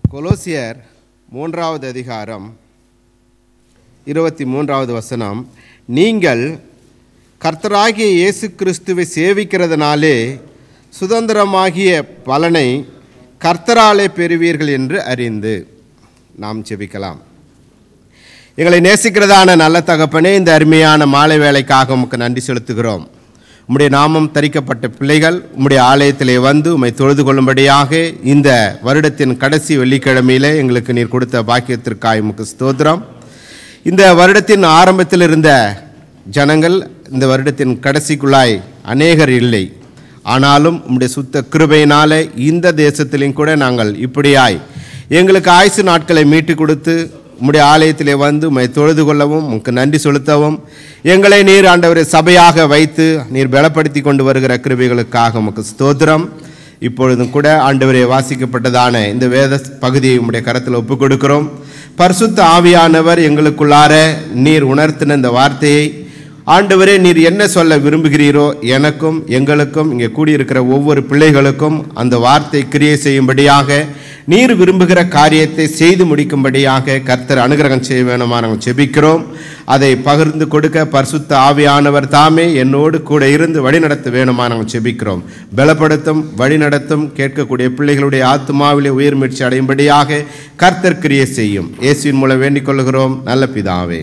கொலோசியர் மூன்றாவது அதிகாரம் இருபத்தி மூன்றாவது வசனம் நீங்கள் கர்த்தராகிய இயேசு கிறிஸ்துவை சேவிக்கிறதுனாலே சுதந்திரமாகிய பலனை கர்த்தராலே பெறுவீர்கள் என்று அறிந்து நாம் ஜெபிக்கலாம் எங்களை நேசிக்கிறதான நல்ல தகப்பனே இந்த அருமையான மாலை வேலைக்காக உமக்கு நன்றி செலுத்துகிறோம் உம்முடைய நாமம் தரிக்கப்பட்ட பிள்ளைகள் உம்முடைய ஆலயத்திலே வந்து உம்மை தொழுது கொள்ளும்படியாக இந்த வருடத்தின் கடைசி வெள்ளிக்கிழமையிலே எங்களுக்கு நீர் கொடுத்த பாக்கியத்திற்காக உமக்கு ஸ்தோத்திரம் இந்த வருடத்தின் ஆரம்பத்தில் இருந்த ஜனங்கள் இந்த வருடத்தின் கடைசிக்குள்ளாய் அநேகர் இல்லை ஆனாலும் உம்முடைய சுத்த கிருபையினாலே இந்த தேசத்திலும் கூட நாங்கள் இப்படியாய் எங்களுக்கு ஆயுசு நாட்களை மீட்டு கொடுத்து உம்முடைய ஆலயத்திலே வந்து உம்மை தொழுது கொள்ளவும் உமக்கு நன்றி செலுத்தவும் எங்களை நீர் ஆண்டவரை சபையாக வைத்து நீர் பலப்படுத்தி கொண்டு வருகிற கிருபைகளுக்காக உமக்கு ஸ்தோத்திரம் இப்பொழுதும் கூட ஆண்டவரே வாசிக்கப்பட்டதான இந்த வேத பகுதியை உம்முடைய கரத்தில் ஒப்புக் கொடுக்கிறோம் பரிசுத்த ஆவியானவர் எங்களுக்குள்ளார நீர் உணர்த்தின இந்த வார்த்தையை ஆண்டவரே நீர் என்ன சொல்ல விரும்புகிறீரோ எனக்கும் எங்களுக்கும் இங்கே கூடியிருக்கிற ஒவ்வொரு பிள்ளைகளுக்கும் அந்த வார்த்தை கிரியை செய்யும்படியாக நீர் விரும்புகிற காரியத்தை செய்து முடிக்கும்படியாக கர்த்தர் அனுகிரகம் செய்ய வேணுமா நாங்கள் செபிக்கிறோம் அதை பகிர்ந்து கொடுக்க பரிசுத்த ஆவியானவர் தாமே என்னோடு கூட இருந்து வழிநடத்த வேணுமா நாங்கள் செபிக்கிறோம் பலப்படுத்தும் வழிநடத்தும் கேட்கக்கூடிய பிள்ளைகளுடைய ஆத்மாவிலே உயிர் முயற்சி அடையும்படியாக கர்த்தர் கிரியை செய்யும் இயேசுவின் மூலம் வேண்டிக் கொள்கிறோம் நல்ல பிதாவே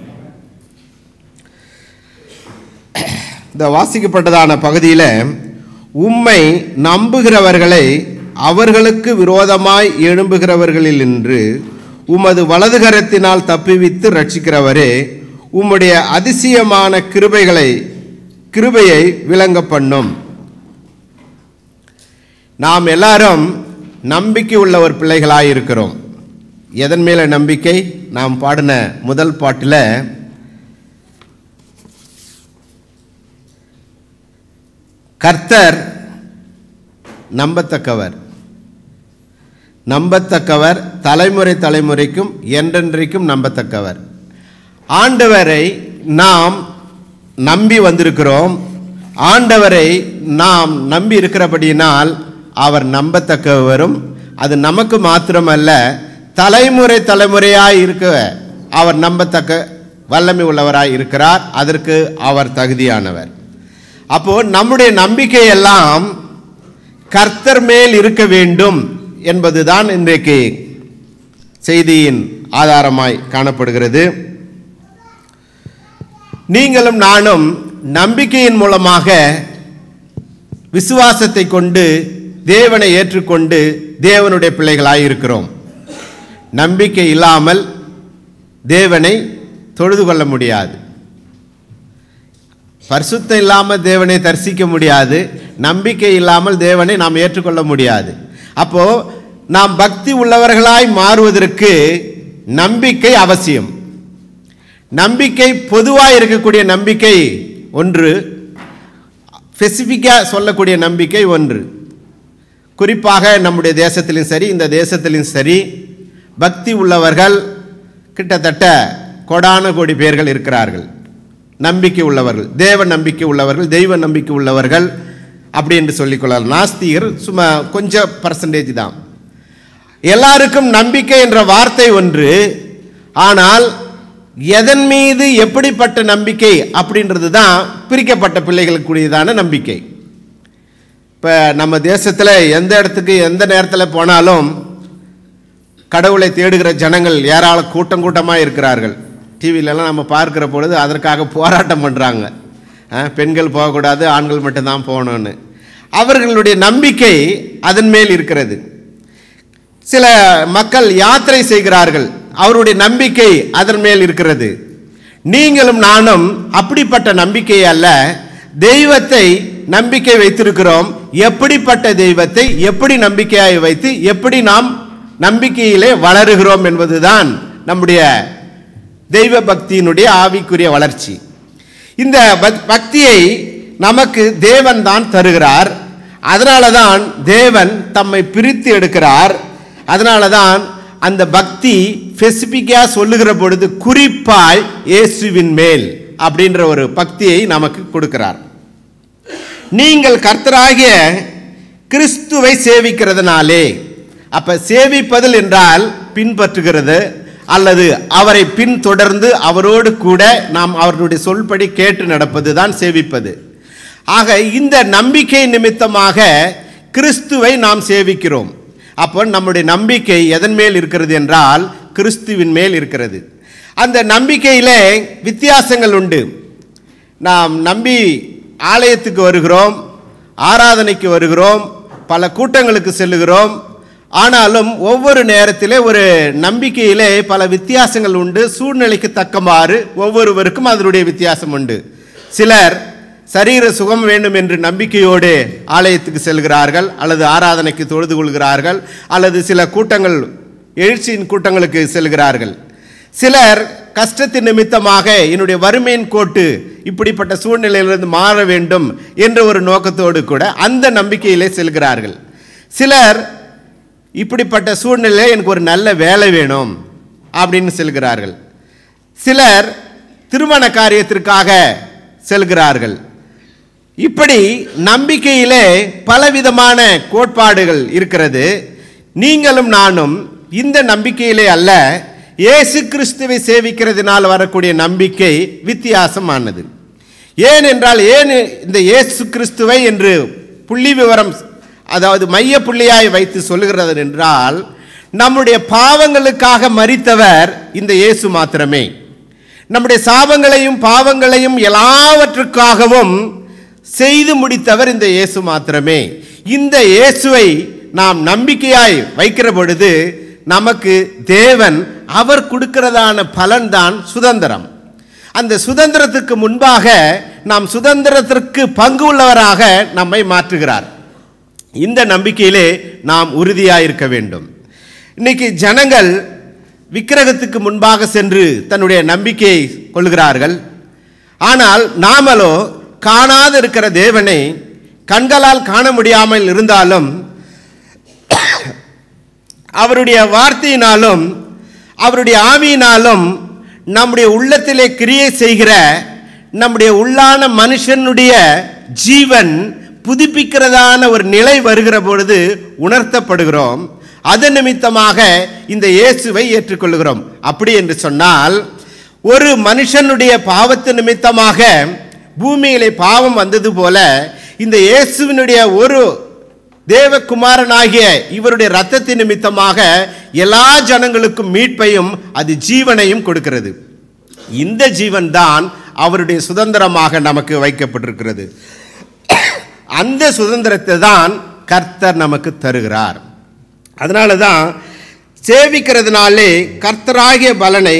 இந்த வாசிக்கப்பட்டதான பகுதியில் உம்மை நம்புகிறவர்களை அவர்களுக்கு விரோதமாய் எழும்புகிறவர்களில் நின்று உமது வலதுகரத்தினால் தப்புவித்து ரட்சிக்கிறவரே உம்முடைய அதிசயமான கிருபைகளை கிருபையை விளங்க பண்ணும் நாம் எல்லாரும் நம்பிக்கை உள்ள ஒரு பிள்ளைகளாய் இருக்கிறோம் எதன் மேல நம்பிக்கை நாம் பாடின முதல் பாட்டில் கர்த்தர் நம்பத்தக்கவர் நம்பத்தக்கவர் தலைமுறை தலைமுறைக்கும் என்றென்றைக்கும் நம்பத்தக்கவர் ஆண்டவரை நாம் நம்பி வந்திருக்கிறோம் ஆண்டவரை நாம் நம்பி இருக்கிறபடியினால் அவர் நம்பத்தக்கவரும் அது நமக்கு மாத்திரமல்ல தலைமுறை தலைமுறையாய் இருக்க அவர் நம்பத்தக்க வல்லமை உள்ளவராய் இருக்கிறார் அதற்கு அவர் தகுதியானவர் அப்போ நம்முடைய நம்பிக்கை எல்லாம் கர்த்தர் மேல் இருக்க வேண்டும் என்பதுதான் இன்றைக்கு செய்தியின் ஆதாரமாய் காணப்படுகிறது நீங்களும் நானும் நம்பிக்கையின் மூலமாக விசுவாசத்தை கொண்டு தேவனை ஏற்றுக்கொண்டு தேவனுடைய பிள்ளைகளாய் இருக்கிறோம் நம்பிக்கை இல்லாமல் தேவனை தொழுது கொள்ள முடியாது பரிசுத்தம் இல்லாமல் தேவனை தரிசிக்க முடியாது நம்பிக்கை இல்லாமல் தேவனை நாம் ஏற்றுக்கொள்ள முடியாது அப்போ நாம் பக்தி உள்ளவர்களாய் மாறுவதற்கு நம்பிக்கை அவசியம் நம்பிக்கை பொதுவாக இருக்கக்கூடிய நம்பிக்கை ஒன்று ஸ்பெசிஃபிக்காக சொல்லக்கூடிய நம்பிக்கை ஒன்று குறிப்பாக நம்முடைய தேசத்திலும் சரி இந்த தேசத்திலும் சரி பக்தி உள்ளவர்கள் கிட்டத்தட்ட கோடான கோடி பேர்கள் இருக்கிறார்கள் நம்பிக்கை உள்ளவர்கள் தேவ நம்பிக்கை உள்ளவர்கள் தெய்வ நம்பிக்கை உள்ளவர்கள் அப்படி என்று சொல்லிக்கொள்ளலாம் நாஸ்திகர் சும்மா கொஞ்சம் பர்சன்டேஜ் தான் எல்லாருக்கும் நம்பிக்கை என்ற வார்த்தை ஒன்று ஆனால் எதன் மீது எப்படிப்பட்ட நம்பிக்கை அப்படின்றது தான் பிரிக்கப்பட்ட பிள்ளைகளுக்குரியதான நம்பிக்கை இப்போ நம்ம தேசத்தில் எந்த இடத்துக்கு எந்த நேரத்தில் போனாலும் கடவுளை தேடுகிற ஜனங்கள் ஏராள கூட்டம் கூட்டமாக இருக்கிறார்கள் டிவிலெலாம் நம்ம பார்க்குற பொழுது அதற்காக போராட்டம் பண்ணுறாங்க பெண்கள் போகக்கூடாது ஆண்கள் மட்டும்தான் போகணும்னு அவர்களுடைய நம்பிக்கை அதன் மேல் இருக்கிறது சில மக்கள் யாத்திரை செய்கிறார்கள் அவருடைய நம்பிக்கை அதன் மேல் இருக்கிறது நீங்களும் நானும் அப்படிப்பட்ட நம்பிக்கை அல்ல தெய்வத்தை நம்பிக்கை வைத்திருக்கிறோம் எப்படிப்பட்ட தெய்வத்தை எப்படி நம்பிக்கையாய் வைத்து எப்படி நாம் நம்பிக்கையிலே வளருகிறோம் என்பதுதான் நம்முடைய தெய்வ பக்தியினுடைய ஆவிக்குரிய வளர்ச்சி இந்த பக்தியை நமக்கு தேவன் தான் தருகிறார் அதனால தான் தேவன் தம்மை பிரித்து எடுக்கிறார் அதனால தான் அந்த பக்தி ஸ்பெசிஃபிக்காக சொல்லுகிற பொழுது குறிப்பாய் இயேசுவின் மேல் அப்படின்ற ஒரு பக்தியை நமக்கு கொடுக்கிறார் நீங்கள் கர்த்தராகிய கிறிஸ்துவை சேவிக்கிறதுனாலே அப்ப சேவிப்பதில் என்றால் பின்பற்றுகிறது அல்லது அவரை பின்தொடர்ந்து அவரோடு கூட நாம் அவர்களுடைய சொல்படி கேட்டு நடப்பது தான் சேவிப்பது ஆக இந்த நம்பிக்கை நிமித்தமாக கிறிஸ்துவை நாம் சேவிக்கிறோம் அப்போ நம்முடைய நம்பிக்கை எதன் மேல் இருக்கிறது என்றால் கிறிஸ்துவின் மேல் இருக்கிறது அந்த நம்பிக்கையிலே வித்தியாசங்கள் உண்டு நாம் நம்பி ஆலயத்துக்கு வருகிறோம் ஆராதனைக்கு வருகிறோம் பல கூட்டங்களுக்கு செல்லுகிறோம் ஆனாலும் ஒவ்வொரு நேரத்திலே ஒரு நம்பிக்கையிலே பல வித்தியாசங்கள் உண்டு சூழ்நிலைக்கு தக்கமாறு ஒவ்வொருவருக்கும் அதனுடைய வித்தியாசம் உண்டு சிலர் சரீர சுகம் வேண்டும் என்று நம்பிக்கையோடு ஆலயத்துக்கு செல்கிறார்கள் அல்லது ஆராதனைக்கு தொழுது கொள்கிறார்கள் அல்லது சில கூட்டங்கள் எழுச்சியின் கூட்டங்களுக்கு செல்கிறார்கள் சிலர் கஷ்டத்தின் நிமித்தமாக என்னுடைய வறுமையின் கோட்டு இப்படிப்பட்ட சூழ்நிலையிலிருந்து மாற வேண்டும் என்ற ஒரு நோக்கத்தோடு கூட அந்த நம்பிக்கையிலே செல்கிறார்கள் சிலர் இப்படிப்பட்ட சூழ்நிலையில் எனக்கு ஒரு நல்ல வேலை வேணும் அப்படின்னு செல்கிறார்கள் சிலர் திருமண காரியத்திற்காக செல்கிறார்கள் இப்படி நம்பிக்கையிலே பலவிதமான கோட்பாடுகள் இருக்கிறது நீங்களும் நானும் இந்த நம்பிக்கையிலே அல்ல இயேசு கிறிஸ்துவை சேவிக்கிறதுனால் வரக்கூடிய நம்பிக்கை வித்தியாசமானது ஏன் என்றால் ஏன் இந்த இயேசு கிறிஸ்துவை என்று புள்ளி விவரம் அதாவது மைய புள்ளியாய் வைத்து சொல்லுகிறது என்றால் நம்முடைய பாவங்களுக்காக மரித்தவர் இந்த இயேசு மாத்திரமே நம்முடைய சாபங்களையும் பாவங்களையும் எல்லாவற்றுக்காகவும் செய்து முடித்தவர் இந்த இயேசு மாத்திரமே இந்த இயேசுவை நாம் நம்பிக்கையாய் வைக்கிற பொழுது நமக்கு தேவன் அவர் கொடுக்கிறதான பலன்தான் சுதந்திரம் அந்த சுதந்திரத்துக்கு முன்பாக நாம் சுதந்திரத்திற்கு பங்கு உள்ளவராக நம்மை மாற்றுகிறார் இந்த நம்பிக்கையிலே நாம் உறுதியாக இருக்க வேண்டும் இன்னைக்கு ஜனங்கள் விக்கிரகத்துக்கு முன்பாக சென்று தன்னுடைய நம்பிக்கையை கொள்கிறார்கள் ஆனால் நாமளோ காணாத இருக்கிற தேவனை கண்களால் காண முடியாமல் இருந்தாலும் அவருடைய வார்த்தையினாலும் அவருடைய ஆவியினாலும் நம்முடைய உள்ளத்திலே கிரியை செய்கிற நம்முடைய உள்ளான மனுஷனுடைய ஜீவன் புதுப்பிக்கிறதான ஒரு நிலை வருகிற பொழுது உணர்த்தப்படுகிறோம் அது நிமித்தமாக இந்த இயேசுவை ஏற்றுக்கொள்கிறோம் அப்படி என்று சொன்னால் ஒரு மனுஷனுடைய பாவத்து நிமித்தமாக பூமியிலே பாவம் வந்தது போல இந்த இயேசுவினுடைய ஒரு தேவகுமாரனாகிய இவருடைய இரத்தத்தின் நிமித்தமாக எல்லா ஜனங்களுக்கும் மீட்பையும் அது ஜீவனையும் கொடுக்கிறது இந்த ஜீவன் தான் அவருடைய சுதந்திரமாக நமக்கு வைக்கப்பட்டிருக்கிறது அந்த சுதந்திரத்தை தான் கர்த்தர் நமக்கு தருகிறார் அதனால தான் சேவிக்கிறதுனாலே கர்த்தராகிய பலனை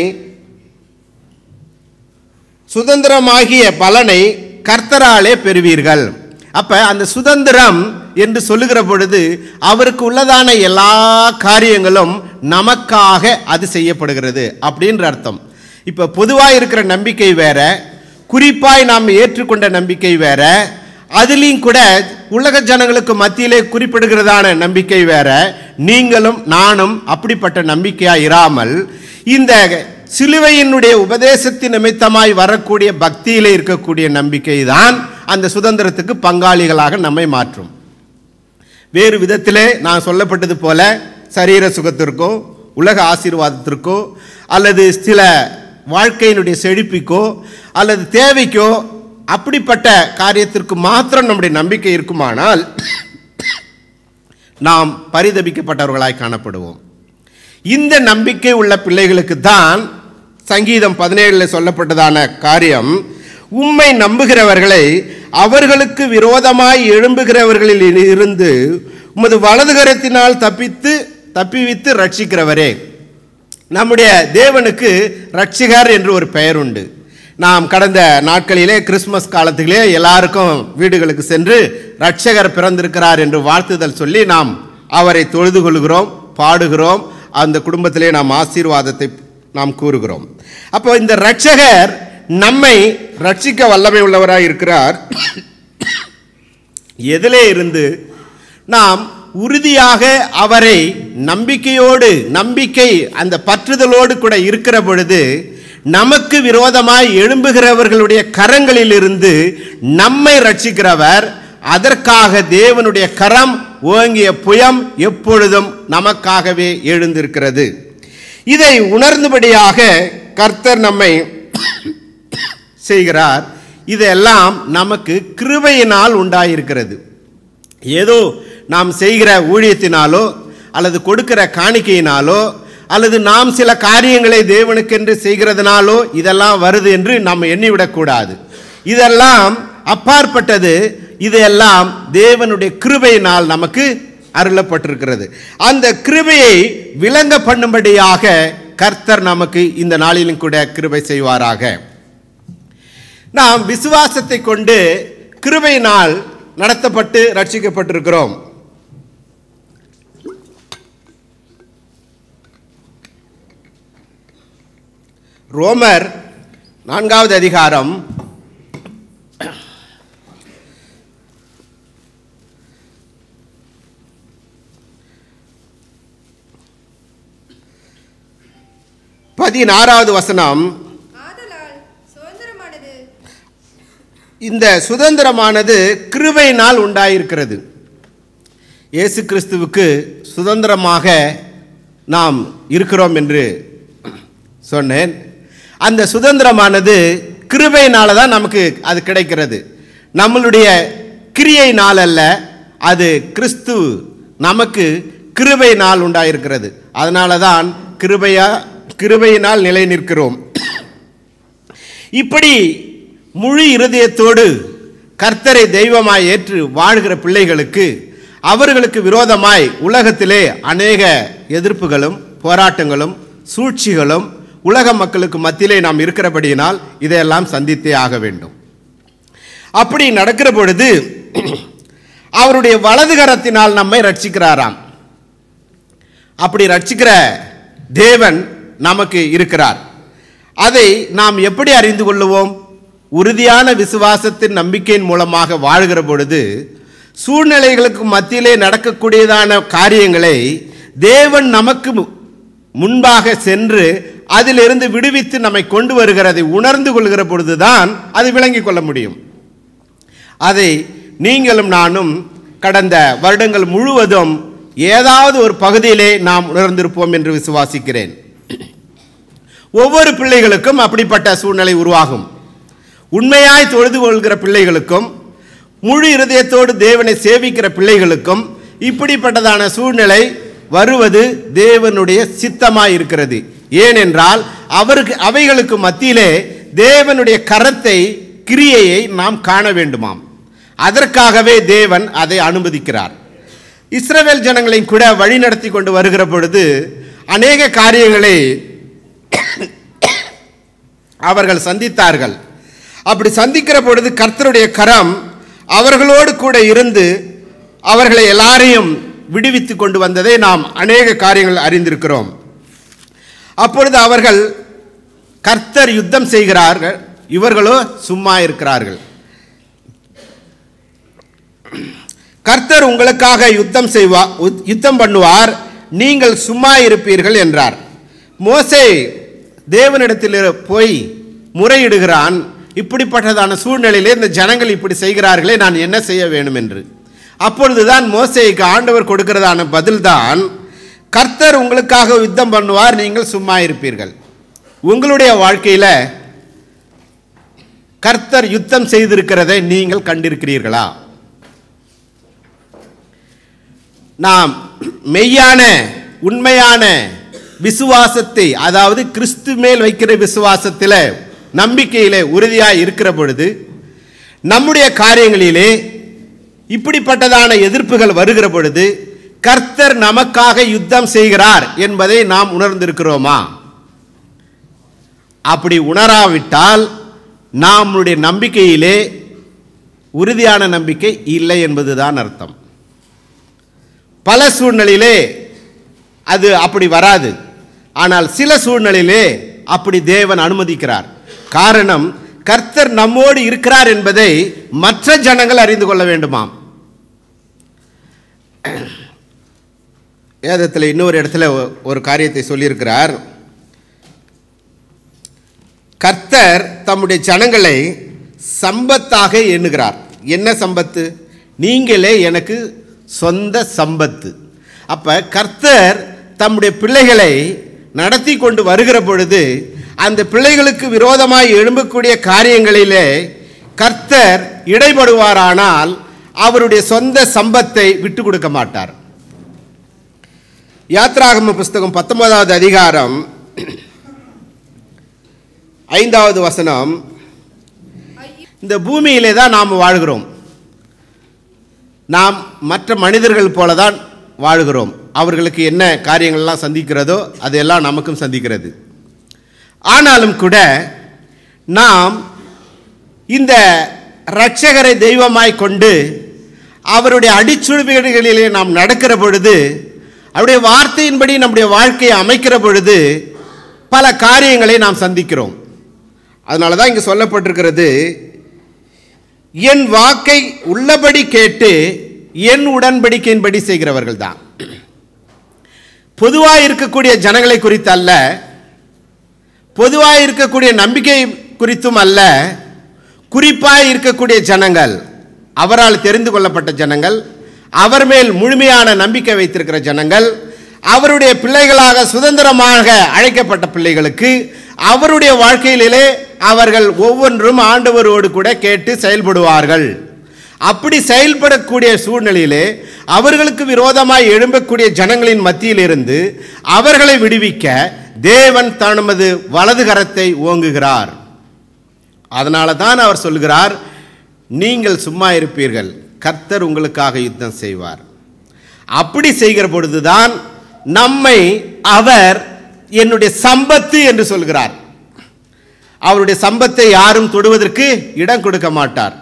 சுதந்திரமாகிய பலனை கர்த்தராலே பெறுவீர்கள் அப்ப அந்த சுதந்திரம் என்று சொல்லுகிற பொழுது அவருக்கு உள்ளதான எல்லா காரியங்களும் நமக்காக அது செய்யப்படுகிறது அப்படின்ற அர்த்தம் இப்ப பொதுவாக இருக்கிற நம்பிக்கை வேற குறிப்பாய் நாம் ஏற்றுக்கொண்ட நம்பிக்கை வேற அதுலேயும் கூட உலக ஜனங்களுக்கு மத்தியிலே குறிப்பிடுகிறதான நம்பிக்கை வேற நீங்களும் நானும் அப்படிப்பட்ட நம்பிக்கையா இராமல் இந்த சிலுவையினுடைய உபதேசத்தின் நிமித்தமாய் வரக்கூடிய பக்தியிலே இருக்கக்கூடிய நம்பிக்கை தான் அந்த சுதந்திரத்துக்கு பங்காளிகளாக நம்மை மாற்றும் வேறு விதத்திலே நான் சொல்லப்பட்டது போல சரீர சுகத்திற்கோ உலக ஆசீர்வாதத்திற்கோ அல்லது சில வாழ்க்கையினுடைய செழிப்பிக்கோ அல்லது தேவைக்கோ அப்படிப்பட்ட காரியத்திற்கு மாத்திரம் நம்முடைய நம்பிக்கை இருக்குமானால் நாம் பரிதபிக்கப்பட்டவர்களாய் காணப்படுவோம் இந்த நம்பிக்கை உள்ள பிள்ளைகளுக்கு தான் சங்கீதம் பதினேழில் சொல்லப்பட்டதான காரியம் உம்மை நம்புகிறவர்களை அவர்களுக்கு விரோதமாய் எழும்புகிறவர்களில் இருந்து உமது வலதுகரத்தினால் தப்பித்து தப்பிவித்து ரட்சிக்கிறவரே நம்முடைய தேவனுக்கு ரட்சிகர் என்று ஒரு பெயர் உண்டு நாம் கடந்த நாட்களிலே கிறிஸ்மஸ் காலத்திலே எல்லாருக்கும் வீடுகளுக்கு சென்று ரட்சகர் பிறந்திருக்கிறார் என்று வாழ்த்துதல் சொல்லி நாம் அவரை தொழுது கொள்கிறோம் பாடுகிறோம் அந்த குடும்பத்திலே நாம் ஆசீர்வாதத்தை நாம் கூறுகிறோம் அப்போ இந்த ரட்சகர் நம்மை ரட்சிக்க வல்லமை உள்ளவராய் இருக்கிறார் எதிலே இருந்து நாம் உறுதியாக அவரை நம்பிக்கையோடு நம்பிக்கை அந்த பற்றுதலோடு கூட இருக்கிற பொழுது நமக்கு விரோதமாய் எழும்புகிறவர்களுடைய கரங்களிலிருந்து நம்மை ரட்சிக்கிறவர் அதற்காக தேவனுடைய கரம் ஓங்கிய புயம் எப்பொழுதும் நமக்காகவே எழுந்திருக்கிறது இதை உணர்ந்தபடியாக கர்த்தர் நம்மை செய்கிறார் இதெல்லாம் நமக்கு கிருபையினால் உண்டாயிருக்கிறது ஏதோ நாம் செய்கிற ஊழியத்தினாலோ அல்லது கொடுக்கிற காணிக்கையினாலோ அல்லது நாம் சில காரியங்களை தேவனுக்கென்று செய்கிறதுனாலோ இதெல்லாம் வருது என்று நாம் எண்ணிவிடக்கூடாது இதெல்லாம் அப்பாற்பட்டது இதெல்லாம் தேவனுடைய கிருபையினால் நமக்கு அருளப்பட்டிருக்கிறது அந்த கிருபையை விளங்க பண்ணும்படியாக கர்த்தர் நமக்கு இந்த நாளிலும் கூட கிருபை செய்வாராக நாம் விசுவாசத்தை கொண்டு கிருபையினால் நடத்தப்பட்டு ரட்சிக்கப்பட்டிருக்கிறோம் ரோமர் நான்காவது அதிகாரம் பதினாறாவது வசனம் ஆதலால் சுதந்திரமானது இந்த சுதந்திரமானது கிருபையினால் உண்டாயிருக்கிறது இயேசு கிறிஸ்துவுக்கு சுதந்திரமாக நாம் இருக்கிறோம் என்று சொன்னேன் அந்த சுதந்திரமானது கிருபையினால தான் நமக்கு அது கிடைக்கிறது நம்மளுடைய கிரியையினால் அல்ல அது கிறிஸ்து நமக்கு கிருபையினால் உண்டாயிருக்கிறது அதனால தான் கிருபையா கிருபையினால் நிலை நிற்கிறோம் இப்படி முழு இருதயத்தோடு கர்த்தரை தெய்வமாய் ஏற்று வாழ்கிற பிள்ளைகளுக்கு அவர்களுக்கு விரோதமாய் உலகத்திலே அநேக எதிர்ப்புகளும் போராட்டங்களும் சூழ்ச்சிகளும் உலக மக்களுக்கு மத்தியிலே நாம் இருக்கிறபடியினால் இதையெல்லாம் சந்தித்தே ஆக வேண்டும் அப்படி நடக்கிற பொழுது அவருடைய வலது கரத்தினால் நம்மை ரட்சிக்கிறாராம் அப்படி ரட்சிக்கிற தேவன் நமக்கு இருக்கிறார் அதை நாம் எப்படி அறிந்து கொள்ளுவோம் உறுதியான விசுவாசத்தின் நம்பிக்கையின் மூலமாக வாழ்கிற பொழுது சூழ்நிலைகளுக்கு மத்தியிலே நடக்கக்கூடியதான காரியங்களை தேவன் நமக்கு மு- முன்பாக சென்று அதிலிருந்து விடுவித்து நம்மை கொண்டு வருகிறதை உணர்ந்து கொள்கிற பொழுதுதான் அது விளங்கிக் கொள்ள முடியும் அதை நீங்களும் நானும் கடந்த வருடங்கள் முழுவதும் ஏதாவது ஒரு பகுதியிலே நாம் உணர்ந்திருப்போம் என்று விசுவாசிக்கிறேன் ஒவ்வொரு பிள்ளைகளுக்கும் அப்படிப்பட்ட சூழ்நிலை உருவாகும் உண்மையாய் தொழுது கொள்கிற பிள்ளைகளுக்கும் முழு இருதயத்தோடு தேவனை சேவிக்கிற பிள்ளைகளுக்கும் இப்படிப்பட்டதான சூழ்நிலை வருவது தேவனுடைய சித்தமாய் இருக்கிறது ஏனென்றால் அவருக்கு அவைகளுக்கு மத்தியிலே தேவனுடைய கரத்தை கிரியையை நாம் காண வேண்டுமாம் அதற்காகவே தேவன் அதை அனுமதிக்கிறார் இஸ்ரவேல் ஜனங்களை கூட வழிநடத்தி கொண்டு வருகிற பொழுது அநேக காரியங்களை அவர்கள் சந்தித்தார்கள் அப்படி சந்திக்கிற பொழுது கர்த்தருடைய கரம் அவர்களோடு கூட இருந்து அவர்களை எல்லாரையும் விடுவித்து கொண்டு வந்ததை நாம் அநேக காரியங்கள் அறிந்திருக்கிறோம் அப்பொழுது அவர்கள் கர்த்தர் யுத்தம் செய்கிறார்கள் இவர்களோ சும்மா இருக்கிறார்கள் கர்த்தர் உங்களுக்காக யுத்தம் செய்வா உத்- யுத்தம் பண்ணுவார் நீங்கள் சும்மா இருப்பீர்கள் என்றார் மோசே தேவனிடத்தில் இரு- போய் முறையிடுகிறான் இப்படிப்பட்டதான சூழ்நிலையிலே இந்த ஜனங்கள் இப்படி செய்கிறார்களே நான் என்ன செய்ய வேண்டும் என்று அப்பொழுதுதான் மோசேக்கு ஆண்டவர் கொடுக்கிறதான பதில்தான் கர்த்தர் உங்களுக்காக யுத்தம் பண்ணுவார் நீங்கள் சும்மா இருப்பீர்கள் உங்களுடைய வாழ்க்கையில கர்த்தர் யுத்தம் செய்திருக்கிறதை நீங்கள் கண்டிருக்கிறீர்களா நாம் மெய்யான உண்மையான விசுவாசத்தை அதாவது கிறிஸ்து மேல் வைக்கிற விசுவாசத்தில் நம்பிக்கையிலே உறுதியாக இருக்கிற பொழுது நம்முடைய காரியங்களிலே இப்படிப்பட்டதான எதிர்ப்புகள் வருகிற பொழுது கர்த்தர் நமக்காக யுத்தம் செய்கிறார் என்பதை நாம் உணர்ந்திருக்கிறோமா அப்படி உணராவிட்டால் நம்முடைய நம்பிக்கையிலே உறுதியான நம்பிக்கை இல்லை என்பதுதான் அர்த்தம் பல சூழ்நிலையிலே அது அப்படி வராது ஆனால் சில சூழ்நிலையிலே அப்படி தேவன் அனுமதிக்கிறார் காரணம் கர்த்தர் நம்மோடு இருக்கிறார் என்பதை மற்ற ஜனங்கள் அறிந்து கொள்ள வேண்டுமாம் வேதத்தில் இன்னொரு இடத்துல ஒ- ஒரு காரியத்தை சொல்லியிருக்கிறார் கர்த்தர் தம்முடைய ஜனங்களை சம்பத்தாக எண்ணுகிறார் என்ன சம்பத்து நீங்களே எனக்கு சொந்த சம்பத்து அப்ப கர்த்தர் தம்முடைய பிள்ளைகளை நடத்தி கொண்டு வருகிற பொழுது அந்த பிள்ளைகளுக்கு விரோதமாய் எழும்பக்கூடிய காரியங்களிலே கர்த்தர் இடைபடுவாரானால் அவருடைய சொந்த சம்பத்தை விட்டு கொடுக்க மாட்டார் யாத்ராகம புஸ்தகம் பத்தொன்பதாவது அதிகாரம் ஐந்தாவது வசனம் ஐயோ இந்த பூமியிலே தான் நாம் வாழ்கிறோம் நாம் மற்ற மனிதர்கள் போல தான் வாழ்கிறோம் அவர்களுக்கு என்ன காரியங்கள்லாம் சந்திக்கிறதோ அதெல்லாம் நமக்கும் சந்திக்கிறது ஆனாலும் கூட நாம் இந்த இரட்சகரை தெய்வமாய் கொண்டு அவருடைய அடிச்சுடுபடிகளிலே நாம் நடக்கிற பொழுது அவருடைய வார்த்தையின்படி நம்முடைய வாழ்க்கையை அமைக்கிற பொழுது பல காரியங்களை நாம் சந்திக்கிறோம் அதனால தான் இங்கே சொல்லப்பட்டிருக்கிறது என் வாக்கை உள்ளபடி கேட்டு என் உடன்படிக்கையின்படி செய்கிறவர்கள் தான் பொதுவாக இருக்கக்கூடிய ஜனங்களை குறித்து அல்ல பொதுவாக இருக்கக்கூடிய நம்பிக்கை குறித்தும் அல்ல குறிப்பாக இருக்கக்கூடிய ஜனங்கள் அவரால் தெரிந்து கொள்ளப்பட்ட ஜனங்கள் அவர் மேல் முழுமையான நம்பிக்கை வைத்திருக்கிற ஜனங்கள் அவருடைய பிள்ளைகளாக சுதந்திரமாக அழைக்கப்பட்ட பிள்ளைகளுக்கு அவருடைய வாழ்க்கையிலே அவர்கள் ஒவ்வொன்றும் ஆண்டவரோடு கூட கேட்டு செயல்படுவார்கள் அப்படி செயல்படக்கூடிய சூழ்நிலையிலே அவர்களுக்கு விரோதமாய் எழும்பக்கூடிய ஜனங்களின் மத்தியிலிருந்து அவர்களை விடுவிக்க தேவன் தனது வலது கரத்தை ஓங்குகிறார் அதனால தான் அவர் சொல்கிறார் நீங்கள் சும்மா இருப்பீர்கள் கர்த்தர் உங்களுக்காக யுத்தம் செய்வார் அப்படி செய்கிற பொழுதுதான் நம்மை அவர் என்னுடைய சம்பத்து என்று சொல்கிறார் அவருடைய சம்பத்தை யாரும் தொடுவதற்கு இடம் கொடுக்க மாட்டார்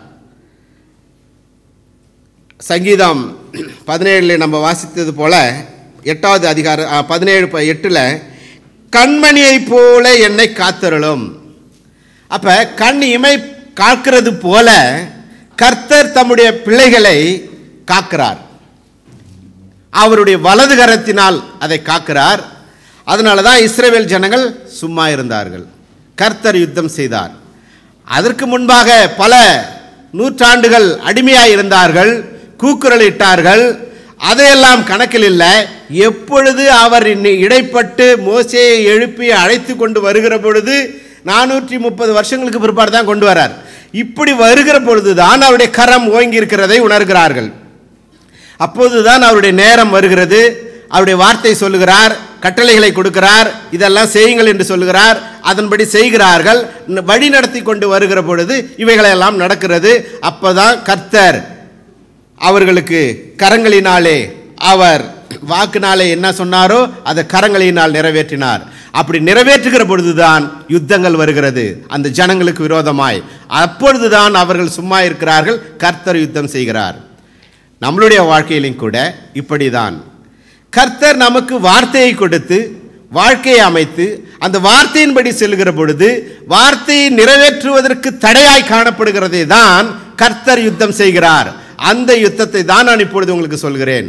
சங்கீதம் பதினேழில் நம்ம வாசித்தது போல எட்டாவது அதிகாரம் ஆ, பதினேழு ப- எட்டுல கண்மணியைப் போல என்னை காத்தருளும் அப்ப கண் இமை காக்கிறது போல கர்த்தர் தம்முடைய பிள்ளைகளை காக்கிறார் அவருடைய வலது கரத்தினால் அதை காக்கிறார் அதனால தான் இஸ்ரவேல் ஜனங்கள் சும்மா இருந்தார்கள் கர்த்தர் யுத்தம் செய்தார் அதற்கு முன்பாக பல நூற்றாண்டுகள் அடிமையாய் இருந்தார்கள் கூக்குரலிட்டார்கள் அதையெல்லாம் கணக்கில் இல்லை எப்பொழுது அவர் இன்னி- இடைப்பட்டு மோசேயை எழுப்பி அழைத்து கொண்டு வருகிற பொழுது நானூற்றி முப்பது வருஷங்களுக்கு பிற்பாடு தான் கொண்டு வரார் இப்படி வருகிற பொழுதுதான் அவருடைய கரம் ஓங்கி இருக்கிறதை உணர்கிறார்கள் அப்போதுதான் அவருடைய நேரம் வருகிறது அவருடைய வார்த்தை சொல்லுகிறார் கட்டளைகளை கொடுக்கிறார் இதெல்லாம் செய்யுங்கள் என்று சொல்லுகிறார் அதன்படி செய்கிறார்கள் ந- வழி நடத்தி கொண்டு வருகிற பொழுது இவைகளெல்லாம் நடக்கிறது அப்பதான் கர்த்தர் அவர்களுக்கு கரங்களினாலே அவர் வாக்குனாலே என்ன சொன்னாரோ அதை கரங்களினால் நிறைவேற்றினார் அப்படி நிறைவேற்றுகிற பொழுதுதான் யுத்தங்கள் வருகிறது அந்த ஜனங்களுக்கு விரோதமாய் அப்பொழுதுதான் அவர்கள் சும்மா இருக்கிறார்கள் கர்த்தர் யுத்தம் செய்கிறார் நம்மளுடைய வாழ்க்கையிலும் கூட இப்படிதான் கர்த்தர் நமக்கு வார்த்தையை கொடுத்து வாழ்க்கையை அமைத்து அந்த வார்த்தையின்படி செல்கிற பொழுது வார்த்தையை நிறைவேற்றுவதற்கு தடையாய் காணப்படுகிறதை தான் கர்த்தர் யுத்தம் செய்கிறார் அந்த யுத்தத்தை தான் நான் இப்பொழுது உங்களுக்கு சொல்கிறேன்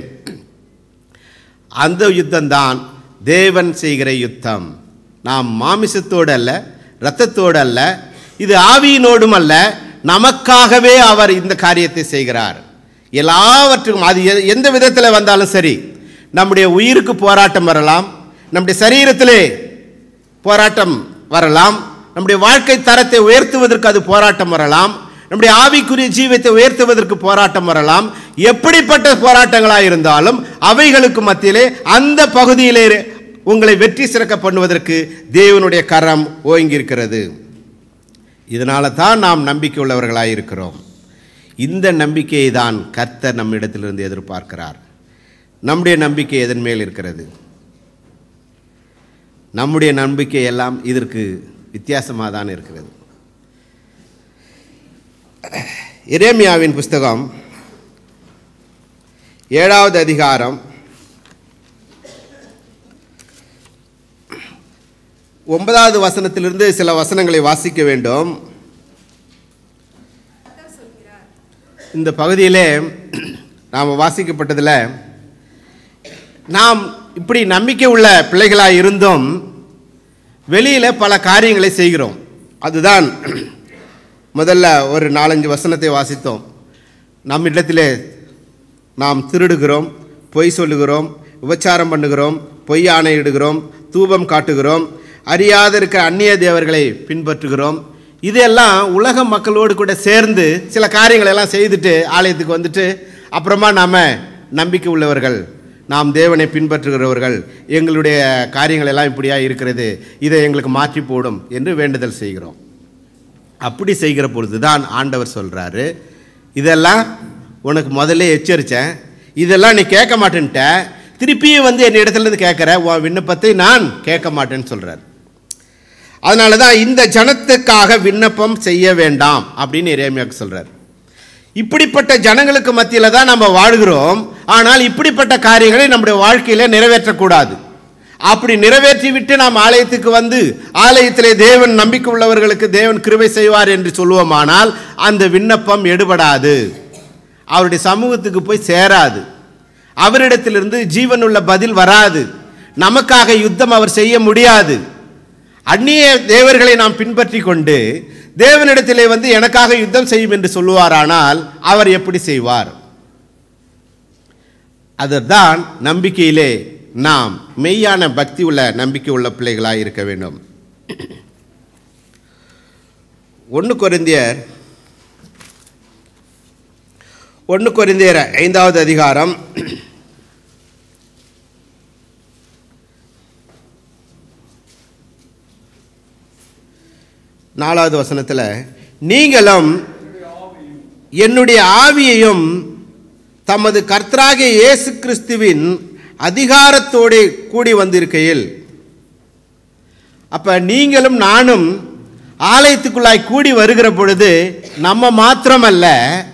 அந்த யுத்தம் தான் தேவன் செய்கிற யுத்தம் நாம் மாமிசத்தோடு அல்ல இரத்தத்தோடு அல்ல இது ஆவியினோடும் அல்ல நமக்காகவே அவர் இந்த காரியத்தை செய்கிறார் எல்லாவற்றுக்கும் அது எ- எந்த விதத்தில் வந்தாலும் சரி நம்முடைய உயிருக்கு போராட்டம் வரலாம் நம்முடைய சரீரத்திலே போராட்டம் வரலாம் நம்முடைய வாழ்க்கை தரத்தை உயர்த்துவதற்கு அது போராட்டம் வரலாம் நம்முடைய ஆவிக்குரிய ஜீவத்தை உயர்த்துவதற்கு போராட்டம் வரலாம் எப்படிப்பட்ட போராட்டங்களாக இருந்தாலும் அவைகளுக்கு மத்தியிலே அந்த பகுதியிலே உங்களை வெற்றி சிறக்க பண்ணுவதற்கு தேவனுடைய கரம் ஓங்கியிருக்கிறது இதனால தான் நாம் நம்பிக்கை உள்ளவர்களாக இருக்கிறோம் இந்த நம்பிக்கையை தான் கர்த்தர் நம்மிடத்திலிருந்து எதிர்பார்க்கிறார் நம்முடைய நம்பிக்கை எதன் மேல் இருக்கிறது நம்முடைய நம்பிக்கை எல்லாம் இதற்கு வித்தியாசமாக தான் இருக்கிறது எரேமியாவின் புஸ்தகம் ஏழாவது அதிகாரம் ஒன்பதாவது வசனத்திலிருந்து சில வசனங்களை வாசிக்க வேண்டும் கர்த்தர் சொல்கிறார் இந்த பகுதியிலே நாம் வாசிக்கப்பட்டதில் நாம் இப்படி நம்பிக்கை உள்ள பிள்ளைகளாக இருந்தும் வெளியில் பல காரியங்களை செய்கிறோம் அதுதான் முதல்ல ஒரு நாலஞ்சு வசனத்தை வாசித்தோம் நம்மிடத்திலே நாம் திருடுகிறோம் பொய் சொல்லுகிறோம் விபச்சாரம் பண்ணுகிறோம் பொய் ஆணையிடுகிறோம் தூபம் காட்டுகிறோம் அறியாத இருக்கிற அந்நிய தேவர்களை பின்பற்றுகிறோம் இதெல்லாம் உலக மக்களோடு கூட சேர்ந்து சில காரியங்களை எல்லாம் செய்துட்டு ஆலயத்துக்கு வந்துட்டு அப்புறமா நாம் நம்பிக்கை உள்ளவர்கள் நாம் தேவனை பின்பற்றுகிறவர்கள் எங்களுடைய காரியங்கள் எல்லாம் இப்படியா இருக்கிறது இதை எங்களுக்கு மாற்றி போடும் என்று வேண்டுதல் செய்கிறோம் அப்படி செய்கிற பொழுது தான் ஆண்டவர் சொல்கிறாரு இதெல்லாம் உனக்கு முதல்ல எச்சரித்தேன் இதெல்லாம் நீ கேட்க மாட்டேன்ட்ட திருப்பியும் வந்து என் இடத்துலேருந்து கேட்குற உன் விண்ணப்பத்தை நான் கேட்க மாட்டேன்னு சொல்கிறார் அதனால தான் இந்த ஜனத்துக்காக விண்ணப்பம் செய்ய வேண்டாம் அப்படின்னு இறைமையாக்கு சொல்கிறார் இப்படிப்பட்ட ஜனங்களுக்கு மத்தியில் தான் நம்ம வாழ்கிறோம் ஆனால் இப்படிப்பட்ட காரியங்களை நம்முடைய வாழ்க்கையில் நிறைவேற்றக்கூடாது அப்படி நிறைவேற்றி விட்டு நாம் ஆலயத்துக்கு வந்து ஆலயத்திலே தேவன் நம்பிக்கை உள்ளவர்களுக்கு தேவன் கிருபை செய்வார் என்று சொல்லுவோமானால் அந்த விண்ணப்பம் எடுபடாது அவருடைய சமூகத்துக்கு போய் சேராது அவரிடத்திலிருந்து ஜீவனுள்ள பதில் வராது நமக்காக யுத்தம் அவர் செய்ய முடியாது அந்நிய தேவர்களை நாம் பின்பற்றி கொண்டு தேவனிடத்திலே வந்து எனக்காக யுத்தம் செய்யும் என்று சொல்லுவாரானால் அவர் எப்படி செய்வார் அதுதான் நம்பிக்கையிலே நாம் மெய்யான பக்தி உள்ள நம்பிக்கை உள்ள பிள்ளைகளாக இருக்க வேண்டும் ஒன்று கொரிந்தியர் ஒன்று கொரிந்தியர் ஐந்தாவது அதிகாரம் நாலாவது வசனத்தில் நீங்களும் என்னுடைய ஆவியையும் தமது கர்த்தராகிய இயேசு கிறிஸ்துவின் அதிகாரத்தோடு கூடி வந்திருக்கையில் அப்போ நீங்களும் நானும் ஆலயத்துக்குள்ளாய் கூடி வருகிற பொழுது நம்ம மாத்திரமல்ல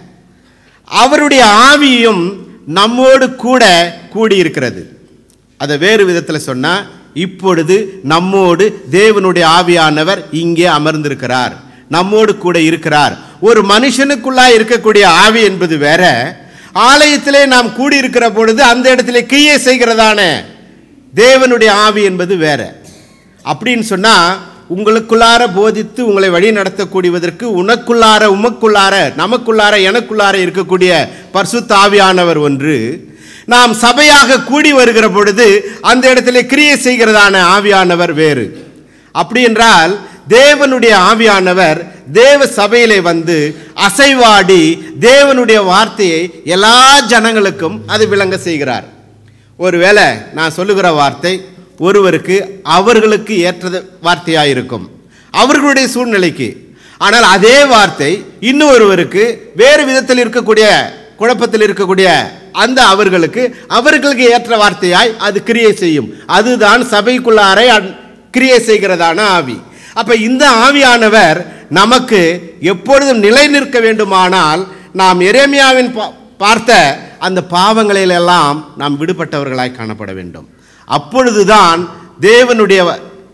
அவருடைய ஆவியும் நம்மோடு கூட கூடி இருக்கிறது அதை வேறு விதத்தில் சொன்னால் இப்பொழுது நம்மோடு தேவனுடைய ஆவியானவர் இங்கே அமர்ந்திருக்கிறார் நம்மோடு கூட இருக்கிறார் ஒரு மனுஷனுக்குள்ளாய் இருக்கக்கூடிய ஆவி என்பது வேற ஆலயத்திலே நாம் கூடியிருக்கிற பொழுது அந்த இடத்துல கிரியை செய்கிறதான தேவனுடைய ஆவி என்பது வேற அப்படின்னு சொன்னா உங்களுக்குள்ளார போதித்து உங்களை வழி நடத்தக்கூடியதற்கு உனக்குள்ளார உமக்குள்ளார நமக்குள்ளார எனக்குள்ளார இருக்கக்கூடிய பரிசுத்த ஆவியானவர் ஒன்று நாம் சபையாக கூடி வருகிற பொழுது அந்த இடத்துல கிரியை செய்கிறதான ஆவியானவர் வேறு அப்படி என்றால் தேவனுடைய ஆவியானவர் தேவ சபையிலே வந்து அசைவாடி தேவனுடைய வார்த்தையை எல்லா ஜனங்களுக்கும் அது விளங்க செய்கிறார் ஒருவேளை நான் சொல்லுகிற வார்த்தை ஒருவருக்கு அவர்களுக்கு ஏற்றது வார்த்தையாக இருக்கும் அவர்களுடைய சூழ்நிலைக்கு ஆனால் அதே வார்த்தை இன்னொருவருக்கு வேறு விதத்தில் இருக்கக்கூடிய குழப்பத்தில் இருக்கக்கூடிய அந்த அவர்களுக்கு அவர்களுக்கு ஏற்ற வார்த்தையாய் அது கிரியை செய்யும் அதுதான் சபைக்குள்ளாரை அன்- கிரியை செய்கிறதான ஆவி அப்ப இந்த ஆவியானவர் நமக்கு எப்பொழுதும் நிலை நிற்க வேண்டுமானால் நாம் எரேமியாவின் பா- பார்த்த அந்த பாவங்களிலெல்லாம் நாம் விடுபட்டவர்களாய் காணப்பட வேண்டும் அப்பொழுதுதான் தேவனுடைய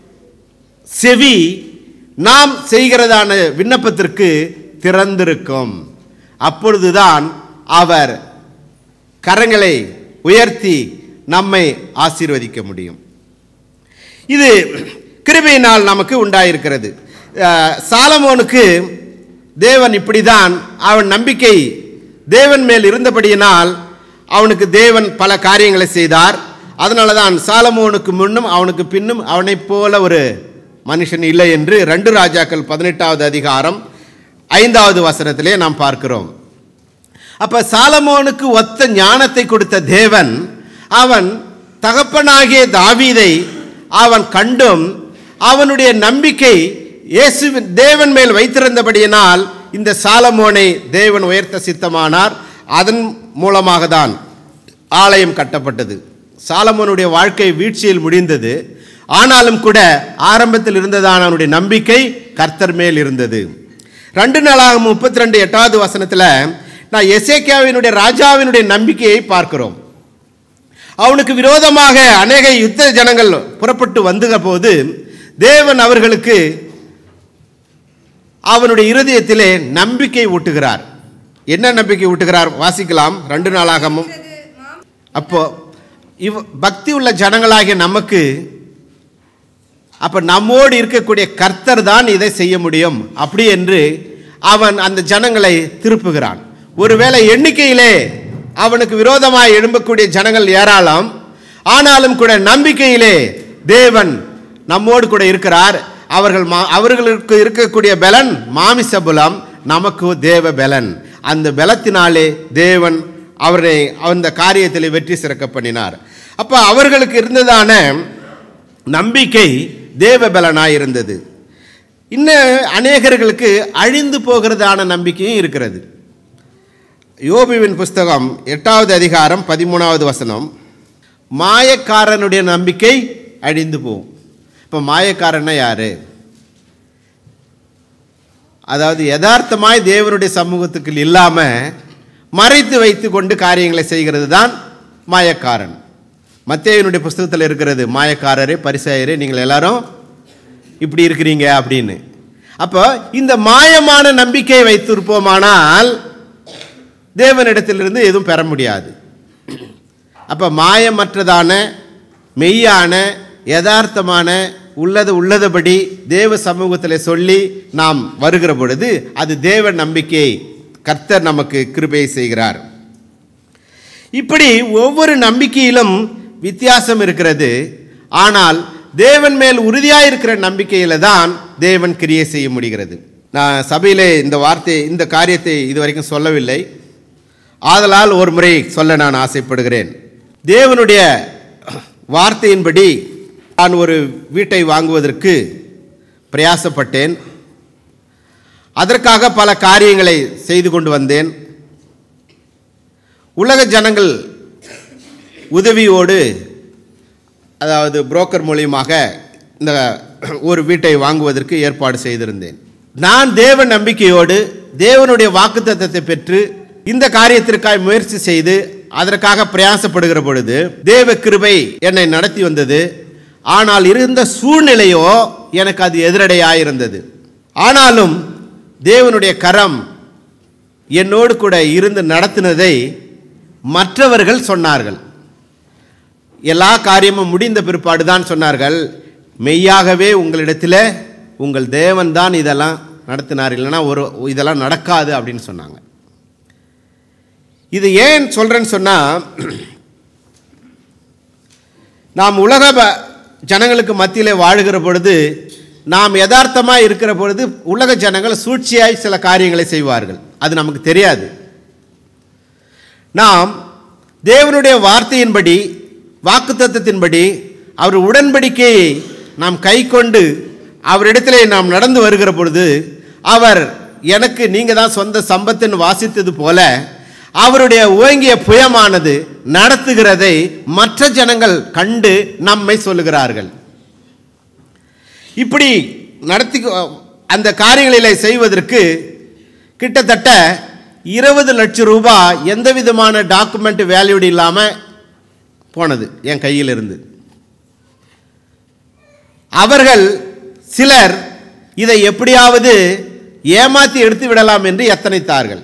செவி நாம் செய்கிறதான விண்ணப்பத்திற்கு திறந்திருக்கும் அப்பொழுதுதான் அவர் கரங்களை உயர்த்தி நம்மை ஆசீர்வதிக்க முடியும் இது கிருபையினால் நமக்கு உண்டாயிருக்கிறது அஹ், சாலமோனுக்கு தேவன் இப்படிதான் அவன் நம்பிக்கை தேவன் மேல் இருந்தபடியினால் அவனுக்கு தேவன் பல காரியங்களை செய்தார் அதனால தான் சாலமோனுக்கு முன்னும் அவனுக்கு பின்னும் அவனைப் போல ஒரு மனுஷன் இல்லை என்று ரெண்டு ராஜாக்கள் பதினெட்டாவது அதிகாரம் ஐந்தாவது வசனத்திலே நாம் பார்க்கிறோம் அப்ப சாலமோனுக்கு ஒத்த ஞானத்தை கொடுத்த தேவன் அவன் தகப்பனாகிய தாவீதை அவன் கண்டும் அவனுடைய நம்பிக்கை இயேசுவின் தேவன் மேல் வைத்திருந்தபடியினால் இந்த சாலமோனை தேவன் உயர்த்த சித்தமானார் அதன் மூலமாக தான் ஆலயம் கட்டப்பட்டது சாலமோனுடைய வாழ்க்கை வீழ்ச்சியில் முடிந்தது ஆனாலும் கூட ஆரம்பத்தில் இருந்ததான அவனுடைய நம்பிக்கை கர்த்தர் மேல் இருந்தது ரெண்டு நாளாக முப்பத்தி ரெண்டு எட்டாவது வசனத்தில் நான் எசேக்கியாவினுடைய ராஜாவினுடைய நம்பிக்கையை பார்க்கிறோம் அவனுக்கு விரோதமாக அநேக யுத்த ஜனங்கள் புறப்பட்டு வந்த போது தேவன் அவர்களுக்கு அவனுடைய இருதயத்திலே நம்பிக்கை ஊட்டுகிறார் என்ன நம்பிக்கை ஊட்டுகிறார் வாசிக்கலாம் ரெண்டு நாளாகமும் அப்போ இவ் பக்தி உள்ள ஜனங்களாகிய நமக்கு அப்ப நம்மோடு இருக்கக்கூடிய கர்த்தர் தான் இதை செய்ய முடியும் அப்படி என்று அவன் அந்த ஜனங்களை திருப்புகிறான் ஒருவேளை எண்ணிக்கையிலே அவனுக்கு விரோதமாய் எழும்பக்கூடிய ஜனங்கள் ஏராளம் ஆனாலும் கூட நம்பிக்கையிலே தேவன் நம்மோடு கூட இருக்கிறார் அவர்கள் மா- அவர்களுக்கு இருக்கக்கூடிய பலன் மாமிச பலம் நமக்கு தேவ பலன் அந்த பலத்தினாலே தேவன் அவரை அந்த காரியத்தில் வெற்றி சிறக்க பண்ணினார் அப்ப அவர்களுக்கு இருந்ததான நம்பிக்கை தேவ பலனாய் இருந்தது இன்னும் அநேகர்களுக்கு அழிந்து போகிறதான நம்பிக்கையும் இருக்கிறது யோபுவின் புஸ்தகம் எட்டாவது அதிகாரம் பதிமூணாவது வசனம் மாயக்காரனுடைய நம்பிக்கை அழிந்து போகும் இப்போ மாயக்காரன்னா யாரு அதாவது யதார்த்தமாய் தேவனுடைய சமூகத்துக்கு இல்லாம மறைத்து வைத்து கொண்டு காரியங்களை செய்கிறது தான் மாயக்காரன் மத்தேயனுடைய புஸ்தகத்தில் இருக்கிறது மாயக்காரரே பரிசாயரே நீங்கள் எல்லாரும் இப்படி இருக்கிறீங்க அப்படின்னு அப்போ இந்த மாயமான நம்பிக்கை வைத்திருப்போமானால் தேவனிடத்திலிருந்து எதுவும் பெற முடியாது அப்போ மாயமற்றதான மெய்யான யதார்த்தமான உள்ளது உள்ளதுபடி தேவ சமூகத்தில் சொல்லி நாம் வருகிற பொழுது அது தேவ நம்பிக்கை கர்த்தர் நமக்கு கிருபையை செய்கிறார் இப்படி ஒவ்வொரு நம்பிக்கையிலும் வித்தியாசம் இருக்கிறது ஆனால் தேவன் மேல் உறுதியாக இருக்கிற நம்பிக்கையில தான் தேவன் கிரியை செய்ய முடிகிறது நான் சபையிலே இந்த வார்த்தை இந்த காரியத்தை இதுவரைக்கும் சொல்லவில்லை ஆதலால் ஒரு முறை சொல்ல நான் ஆசைப்படுகிறேன் தேவனுடைய வார்த்தையின்படி நான் ஒரு வீட்டை வாங்குவதற்கு பிரயாசப்பட்டேன் அதற்காக பல காரியங்களை செய்து கொண்டு வந்தேன் உலக ஜனங்கள் உதவியோடு அதாவது புரோக்கர் மூலியமாக இந்த ஒரு வீட்டை வாங்குவதற்கு ஏற்பாடு செய்திருந்தேன் நான் தேவ நம்பிக்கையோடு தேவனுடைய வாக்குத்தத்தத்தை பெற்று இந்த காரியத்திற்காக முயற்சி செய்து அதற்காக பிரயாசப்படுகிற பொழுது தேவ கிருபை என்னை நடத்தி வந்தது ஆனால் இருந்த சூழ்நிலையோ எனக்கு அது எதிரடையாயிருந்தது ஆனாலும் தேவனுடைய கரம் என்னோடு கூட இருந்து நடத்தினதை மற்றவர்கள் சொன்னார்கள் எல்லா காரியமும் முடிந்த பிற்பாடு தான் சொன்னார்கள் மெய்யாகவே உங்களிடத்தில் உங்கள் தேவன் தான் இதெல்லாம் நடத்தினார் இல்லைன்னா ஒரு இதெல்லாம் நடக்காது அப்படின்னு சொன்னாங்க இது ஏன் சொல்கிறேன்னு சொன்னால் நாம் உலக ப- ஜனங்களுக்கு மத்தியிலே வாழுகிற பொழுது நாம் யதார்த்தமாக இருக்கிற பொழுது உலக ஜனங்கள் சூழ்ச்சியாய் சில காரியங்களை செய்வார்கள் அது நமக்கு தெரியாது நாம் தேவனுடைய வார்த்தையின்படி வாக்குத்தத்தத்தின்படி அவர் உடன்படிக்கையை நாம் கை கொண்டு அவரிடத்திலே நாம் நடந்து வருகிற பொழுது அவர் எனக்கு நீங்கள் தான் சொந்த சம்பத்துன்னு வாசித்தது போல அவருடைய ஓங்கிய புயமானது நடத்துகிறதை மற்ற ஜனங்கள் கண்டு நம்மை சொல்லுகிறார்கள் இப்படி நடத்தி அந்த காரியங்களிலே செய்வதற்கு கிட்டத்தட்ட இருபது லட்சம் ரூபாய் எந்த விதமான டாக்குமெண்ட் வேல்யூடு இல்லாமல் போனது என் கையில் இருந்து அவர்கள் சிலர் இதை எப்படியாவது ஏமாற்றி எடுத்து விடலாம் என்று எத்தனைத்தார்கள்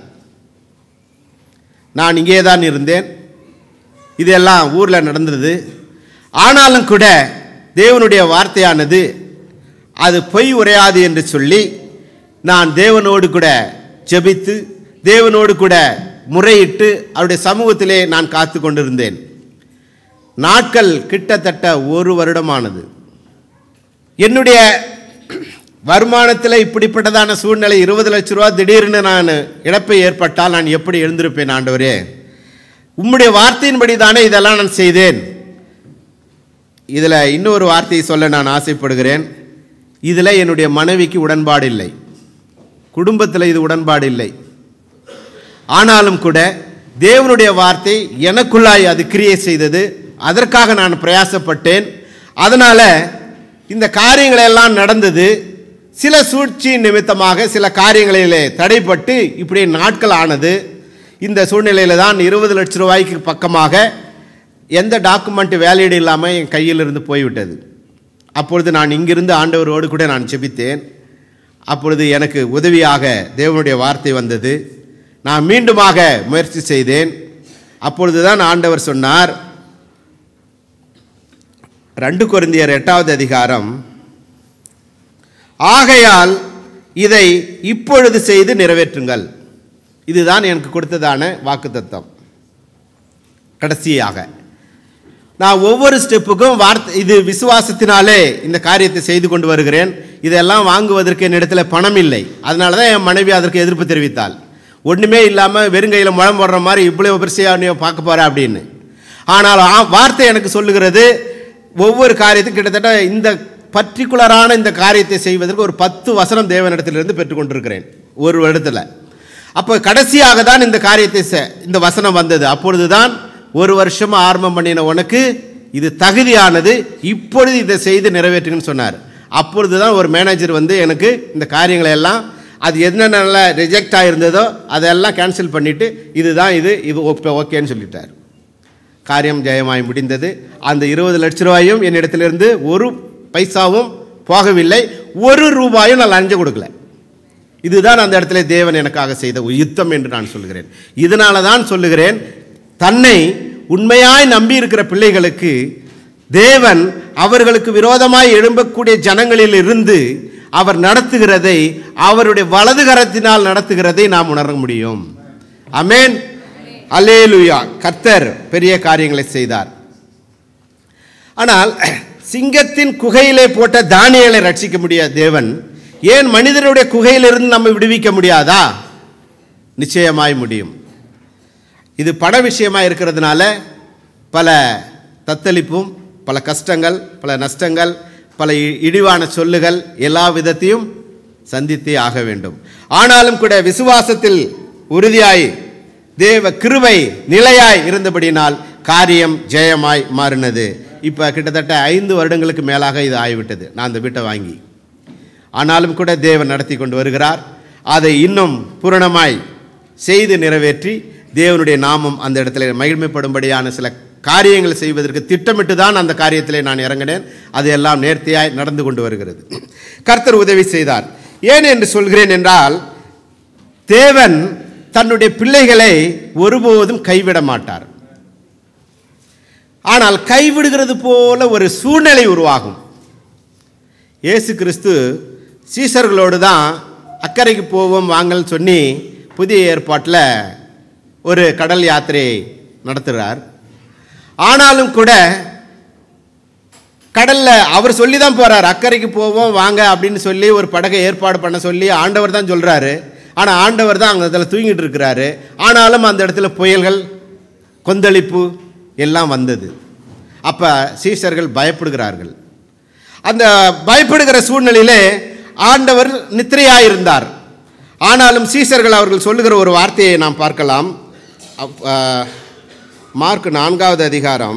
நான் இங்கே தான் இருந்தேன் இதெல்லாம் ஊரில் நடந்தது ஆனாலும் கூட தேவனுடைய வார்த்தையானது அது பொய் உரையாது என்று சொல்லி நான் தேவனோடு கூட ஜெபித்து தேவனோடு கூட முறையிட்டு அவருடைய சமூகத்திலே நான் காத்து கொண்டிருந்தேன் நாட்கள் கிட்டத்தட்ட ஒரு வருடமானது என்னுடைய வருமானத்தில் இப்படிப்பட்டதான சூழ்நிலை இருபது லட்ச ரூபா திடீர்னு நான் இழப்பை ஏற்பட்டால் நான் எப்படி எழுந்திருப்பேன் ஆண்டவரே உம்முடைய வார்த்தையின்படி தானே இதெல்லாம் நான் செய்தேன் இதில் இன்னொரு வார்த்தையை சொல்ல நான் ஆசைப்படுகிறேன் இதில் என்னுடைய மனைவிக்கு உடன்பாடு இல்லை குடும்பத்தில் இது உடன்பாடு இல்லை ஆனாலும் கூட தேவனுடைய வார்த்தை எனக்குள்ளாய் அது கிரியை செய்தது அதற்காக நான் பிரயாசப்பட்டேன் அதனால் இந்த காரியங்கள் எல்லாம் நடந்தது சில சூழ்ச்சி நிமித்தமாக சில காரியங்களிலே தடைப்பட்டு இப்படி நாட்கள் ஆனது இந்த சூழ்நிலையில் தான் இருபது லட்ச ரூபாய்க்கு பக்கமாக எந்த டாக்குமெண்ட் வேலிடு இல்லாமல் என் கையில் இருந்து போய்விட்டது அப்பொழுது நான் இங்கிருந்து ஆண்டவரோடு கூட நான் செபித்தேன் அப்பொழுது எனக்கு உதவியாக தேவனுடைய வார்த்தை வந்தது நான் மீண்டுமாக முயற்சி செய்தேன் அப்பொழுது தான் ஆண்டவர் சொன்னார் ரெண்டு கொரிந்தியர் எட்டாவது அதிகாரம் ஆகையால் இதை இப்பொழுது செய்து நிறைவேற்றுங்கள் இதுதான் எனக்கு கொடுத்ததான வாக்குத்தத்தம் கடைசியாக நான் ஒவ்வொரு ஸ்டெப்புக்கும் வார்த்தை இது விசுவாசத்தினாலே இந்த காரியத்தை செய்து கொண்டு வருகிறேன் இதெல்லாம் வாங்குவதற்கு என்னிடத்தில் பணம் இல்லை அதனால தான் என் மனைவி அதற்கு எதிர்ப்பு தெரிவித்தாள் ஒன்றுமே இல்லாமல் வெறுங்கையில் முழம் போடுற மாதிரி இவ்வளோ பெருசையாக நீ பார்க்க போகிற அப்படின்னு ஆனால் ஆ- வார்த்தை எனக்கு சொல்லுகிறது ஒவ்வொரு காரியத்துக்கும் கிட்டத்தட்ட இந்த பர்டிகுலரான இந்த காரியத்தை செய்வதற்கு ஒரு பத்து வசனம் தேவனிடத்திலிருந்து பெற்றுக்கொண்டிருக்கிறேன் ஒரு வருடத்தில் அப்போ கடைசியாக தான் இந்த காரியத்தை செ- இந்த வசனம் வந்தது அப்பொழுது தான் ஒரு வருஷம் ஆரம்பம் பண்ணின உனக்கு இது தகுதியானது இப்பொழுது இதை செய்து நிறைவேற்றுங்கன்னு சொன்னார் அப்பொழுது தான் ஒரு மேனேஜர் வந்து எனக்கு இந்த காரியங்களை எல்லாம் அது என்னென்ன ரிஜெக்ட் ஆகிருந்ததோ அதெல்லாம் கேன்சல் பண்ணிவிட்டு இதுதான் இது இது ஓகே ஓகேன்னு சொல்லிட்டார் காரியம் ஜெயமாய் முடிந்தது அந்த இருபது லட்ச ரூபாயும் என்னிடத்திலிருந்து ஒரு பைசாவும் போகவில்லை ஒரு ரூபாயும் நான் லஞ்சம் கொடுக்கல இதுதான் அந்த இடத்துல தேவன் எனக்காக செய்த ஒரு யுத்தம் என்று நான் சொல்லுகிறேன் இதனால தான் சொல்லுகிறேன் தன்னை உண்மையாய் நம்பி இருக்கிற பிள்ளைகளுக்கு தேவன் அவர்களுக்கு விரோதமாய் எழும்பக்கூடிய ஜனங்களில் இருந்து அவர் நடத்துகிறதை அவருடைய வலது கரத்தினால் நடத்துகிறதை நாம் உணர முடியும் அமேன் அல்லேலுயா கர்த்தர் பெரிய காரியங்களை செய்தார் ஆனால் சிங்கத்தின் குகையிலே போட்ட தானியலை ரட்சிக்க முடியாத தேவன் ஏன் மனிதனுடைய குகையிலிருந்து நம்ம விடுவிக்க முடியாதா நிச்சயமாய் முடியும் இது பண விஷயமா இருக்கிறதுனால பல தத்தளிப்பும் பல கஷ்டங்கள் பல நஷ்டங்கள் பல இ- இழிவான சொல்லுகள் எல்லா விதத்தையும் சந்தித்தே ஆக வேண்டும் ஆனாலும் கூட விசுவாசத்தில் உறுதியாய் தேவ கிருபை நிலையாய் இருந்தபடினால் காரியம் ஜெயமாய் மாறினது இப்போ கிட்டத்தட்ட ஐந்து வருடங்களுக்கு மேலாக இது ஆகிவிட்டது நான் அந்த வீட்டை வாங்கி ஆனாலும் கூட தேவன் நடத்தி கொண்டு வருகிறார் அதை இன்னும் பூரணமாய் செய்து நிறைவேற்றி தேவனுடைய நாமம் அந்த இடத்துல மகிழ்மைப்படும்படியான சில காரியங்களை செய்வதற்கு திட்டமிட்டு தான் அந்த காரியத்திலே நான் இறங்கினேன் அது எல்லாம் நேர்த்தியாய் நடந்து கொண்டு வருகிறது கர்த்தர் உதவி செய்தார் ஏன் என்று சொல்கிறேன் என்றால் தேவன் தன்னுடைய பிள்ளைகளை ஒருபோதும் கைவிட மாட்டார் ஆனால் கைவிடுகிறது போல ஒரு சூழ்நிலை உருவாகும் இயேசு கிறிஸ்து சீசர்களோடு தான் அக்கறைக்கு போவோம் வாங்கன்னு சொல்லி புதிய ஏற்பாட்டில் ஒரு கடல் யாத்திரையை நடத்துகிறார் ஆனாலும் கூட கடலில் அவர் சொல்லி தான் போகிறார் அக்கறைக்கு போவோம் வாங்க அப்படின்னு சொல்லி ஒரு படகை ஏற்பாடு பண்ண சொல்லி ஆண்டவர் தான் சொல்கிறாரு ஆனால் ஆண்டவர் தான் அங்கே அதில் தூங்கிட்டு இருக்கிறாரு ஆனாலும் அந்த இடத்துல புயல்கள் கொந்தளிப்பு எல்லாம் வந்தது அப்போ சீஷர்கள் பயப்படுகிறார்கள் அந்த பயப்படுகிற சூழ்நிலையிலே ஆண்டவர் நித்திரையாயிருந்தார் ஆனாலும் சீஷர்கள் அவர்கள் சொல்லுகிற ஒரு வார்த்தையை நாம் பார்க்கலாம் அப்- ஆ, மார்க் நான்காவது அதிகாரம்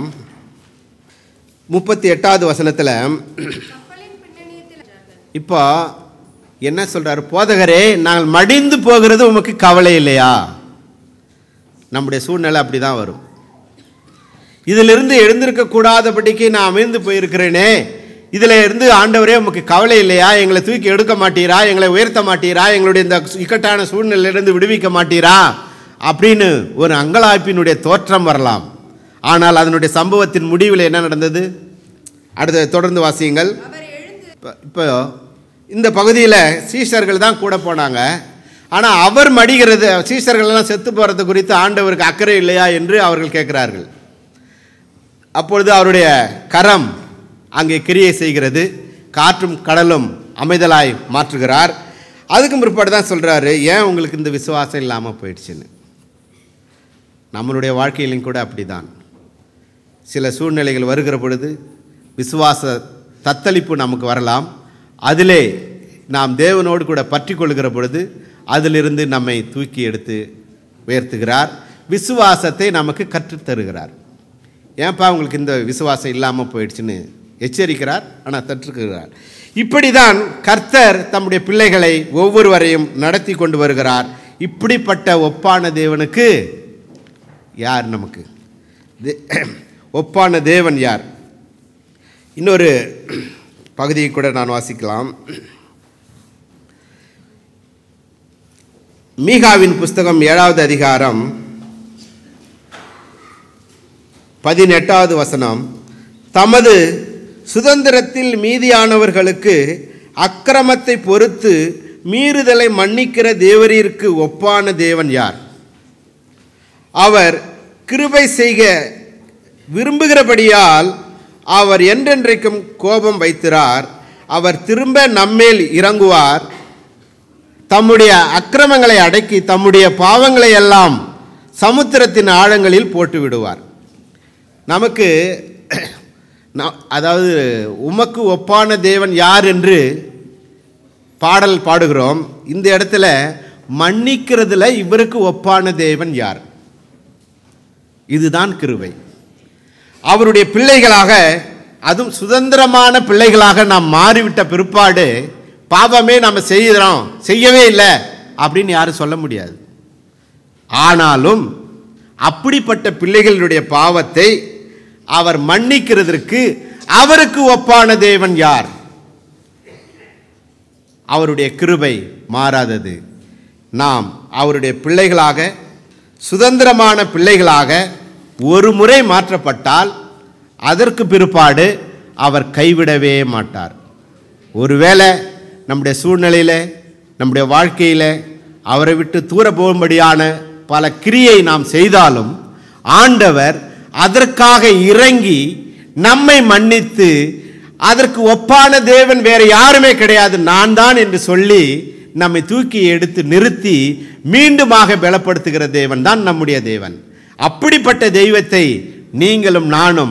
முப்பத்தி எட்டாவது வசனத்தில் கப்பலின் பின்னணியத்தில் என்றார்கள். இப்போ என்ன சொல்றாரு போதகரே நாங்கள் மடிந்து போகிறது உமக்கு கவலை இல்லையா நம்முடைய சூழ்நிலை அப்படி தான் வரும் இதிலிருந்து எழுந்திருக்க கூடாதபடிக்கு நான் அமிழ்ந்து போயிருக்கிறேனே இதில் இருந்து ஆண்டவரே உமக்கு கவலை இல்லையா எங்களை தூக்கி எடுக்க மாட்டீரா எங்களை உயர்த்த மாட்டீரா எங்களுடைய இந்த இக்கட்டான சூழ்நிலையிலிருந்து விடுவிக்க மாட்டீரா அப்படின்னு ஒரு அங்கலாய்ப்பினுடைய தோற்றம் வரலாம் ஆனால் அதனுடைய சம்பவத்தின் முடிவில் என்ன நடந்தது அடுத்து தொடர்ந்து வாசியுங்கள் அவர் எழுந்து இப்போ இப்போ இந்த பகுதியில் சீஷர்கள் தான் கூட போனாங்க ஆனால் அவர் மடிகிறது சீஷர்கள் எல்லாம் செத்து போகிறது குறித்து ஆண்டவருக்கு அக்கறை இல்லையா என்று அவர்கள் கேட்கிறார்கள் அப்பொழுது அவருடைய கரம் அங்கே கிரியை செய்கிறது காற்றும் கடலும் அமைதலாய் மாற்றுகிறார் அதுக்கும் பிற்பாடு தான் சொல்கிறாரு ஏன் உங்களுக்கு இந்த விசுவாசம் இல்லாமல் போயிடுச்சுன்னு நம்மளுடைய வாழ்க்கையிலும் கூட அப்படிதான் சில சூழ்நிலைகள் வருகிற பொழுது விசுவாச தத்தளிப்பு நமக்கு வரலாம் அதிலே நாம் தேவனோடு கூட பற்றி கொள்கிற பொழுது அதிலிருந்து நம்மை தூக்கி எடுத்து உயர்த்துகிறார் விசுவாசத்தை நமக்கு கற்றுத் தருகிறார் ஏன்பா உங்களுக்கு இந்த விசுவாசம் இல்லாமல் போயிடுச்சுன்னு எச்சரிக்கிறார் ஆனால் தற்றுக்கிறார் இப்படி தான் கர்த்தர் தம்முடைய பிள்ளைகளை ஒவ்வொருவரையும் நடத்தி கொண்டு வருகிறார் இப்படிப்பட்ட ஒப்பான தேவனுக்கு யார் நமக்கு தே- ஒப்பான தேவன் யார் இன்னொரு பகுதியை கூட நான் வாசிக்கலாம் மீகாவின் புஸ்தகம் ஏழாவது அதிகாரம் பதினெட்டாவது வசனம் தமது சுதந்திரத்தில் மீதியானவர்களுக்கு அக்கிரமத்தை பொறுத்து மீறுதலை மன்னிக்கிற தேவரீருக்கு ஒப்பான தேவன் யார் அவர் கிருபை செய்க விரும்புகிறபடியால் அவர் என்றென்றைக்கும் கோபம் வைத்திரார் அவர் திரும்ப நம்மேல் இறங்குவார் தம்முடைய அக்கிரமங்களை அடக்கி தம்முடைய பாவங்களை எல்லாம் சமுத்திரத்தின் ஆழங்களில் போட்டு விடுவார் நமக்கு நா- அதாவது உமக்கு ஒப்பான தேவன் யார் என்று பாடல் பாடுகிறோம் இந்த இடத்துல மன்னிக்கிறதுல இவருக்கு ஒப்பான தேவன் யார் இதுதான் கிருபை அவருடைய பிள்ளைகளாக அதுவும் சுதந்திரமான பிள்ளைகளாக நாம் மாறிவிட்ட பிற்பாடு பாவமே நம்ம செய்கிறோம் செய்யவே இல்லை அப்படின்னு யாரும் சொல்ல முடியாது ஆனாலும் அப்படிப்பட்ட பிள்ளைகளுடைய பாவத்தை அவர் மன்னிக்கிறதற்கு அவருக்கு ஒப்பான தேவன் யார் அவருடைய கிருபை மாறாதது நாம் அவருடைய பிள்ளைகளாக சுதந்திரமான பிள்ளைகளாக ஒரு முறை மாற்றப்பட்டால் அதற்கு பிற்பாடு அவர் கைவிடவே மாட்டார் ஒருவேளை நம்முடைய சூழ்நிலையில் நம்முடைய வாழ்க்கையில் அவரை விட்டு தூர போகும்படியான பல கிரியை நாம் செய்தாலும் ஆண்டவர் அதற்காக இறங்கி நம்மை மன்னித்து அதற்கு ஒப்பான தேவன் வேற யாருமே கிடையாது நான் தான் என்று சொல்லி நம்மை தூக்கி எடுத்து நிறுத்தி மீண்டுமாக பலப்படுத்துகிற தேவன் தான் நம்முடைய தேவன் அப்படிப்பட்ட தெய்வத்தை நீங்களும் நானும்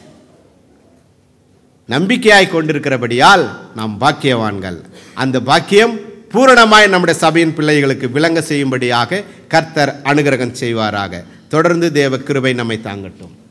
நம்பிக்கையாய் கொண்டிருக்கிறபடியால் நாம் பாக்கியவான்கள் அந்த பாக்கியம் பூரணமாய் நம்முடைய சபையின் பிள்ளைகளுக்கு விளங்க செய்யும்படியாக கர்த்தர் அனுகிரகம் செய்வாராக தொடர்ந்து தேவ கிருபை நம்மை தாங்கட்டும்